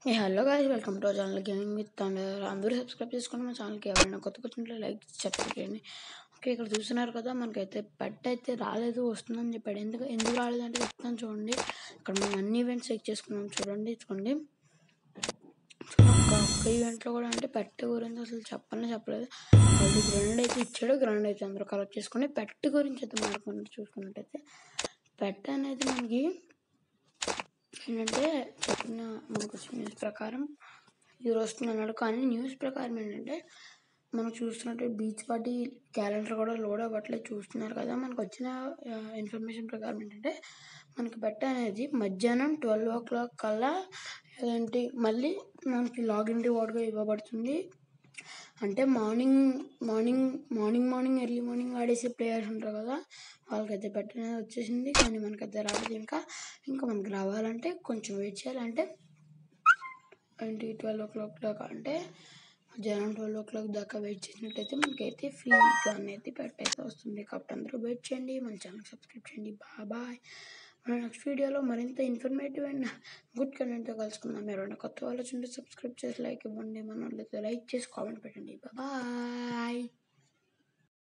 A hello guys welcome to channel gaming with thunder అందరూ subscribe చేసుకుని మా ఛానల్కి ఎవరైనా కొత్త వచ్చినట్లు లైక్ సబ్స్క్రైబ్ చేయండి ఓకే ఇక్కడ చూస్తున్నారు కదా మనకైతే పెట్ అయితే రాలేదు వస్తుందని చెప్పాడు ఎందుకు ఎందుకు రాలేదంటే చెప్తాను చూడండి ఇక్కడ మనం అన్ని ఈవెంట్స్ చెక్ చేసుకున్నాం చూడండి చూడండి ఒక్క ఒక్క ఈవెంట్లో కూడా అంటే పెట్ గురించి అసలు చెప్పనే చెప్పలేదు వాళ్ళు గ్రౌండ్ అయితే ఇచ్చాడు గ్రౌండ్ అయితే అందరూ కలెక్ట్ చేసుకుని పెట్ గురించి అయితే మాట్లాడుకున్నట్టు చూసుకున్నట్టయితే పెట్ అనేది మనకి ఏంటంటే చెప్పిన మనకు వచ్చిన న్యూస్ ప్రకారం ఇది వస్తుంది అన్నాడు కానీ న్యూస్ ప్రకారం ఏంటంటే మనం చూస్తున్నట్టు బీచ్ పార్టీ క్యాలెండర్ కూడా లోడ్ అవ్వట్లేదు చూస్తున్నారు కదా మనకు వచ్చిన ఇన్ఫర్మేషన్ ప్రకారం ఏంటంటే మనకి బెట్ట అనేది మధ్యాహ్నం ట్వెల్వ్ ఓ క్లాక్ కల్లా ఏంటి మళ్ళీ మనకి లాగిన్ రివార్డ్గా ఇవ్వబడుతుంది అంటే morning morning morning morning early morning ఆడేసే ప్లేయర్స్ ఉంటారు కదా వాళ్ళకైతే పెట్టిన వచ్చేసింది కానీ మనకైతే రాలేదు ఇంకా ఇంకా మనకి రావాలంటే కొంచెం వెయిట్ చేయాలంటే ఏంటి ట్వెల్వ్ ఓ క్లాక్ దాకా అంటే మధ్యాహ్నం ట్వెల్వ్ ఓ క్లాక్ దాకా వెయిట్ చేసినట్టయితే మనకైతే ఫ్రీగా అనేది పెట్టయితే వస్తుంది కాబట్టి అందరూ వెయిట్ చేయండి మన ఛానల్ సబ్స్క్రైబ్ చేయండి బాయ్ మన నెక్స్ట్ వీడియోలో మరింత ఇన్ఫర్మేటివ్ అండ్ గుడ్ కంటెంట్తో కలుసుకుందాం ఎవరైనా కొత్త వాళ్ళు చూంటే సబ్స్క్రైబ్ చేసి లైక్ ఇవ్వండి మన వాళ్ళైతే లైక్ చేసి కామెంట్ పెట్టండి బాయ్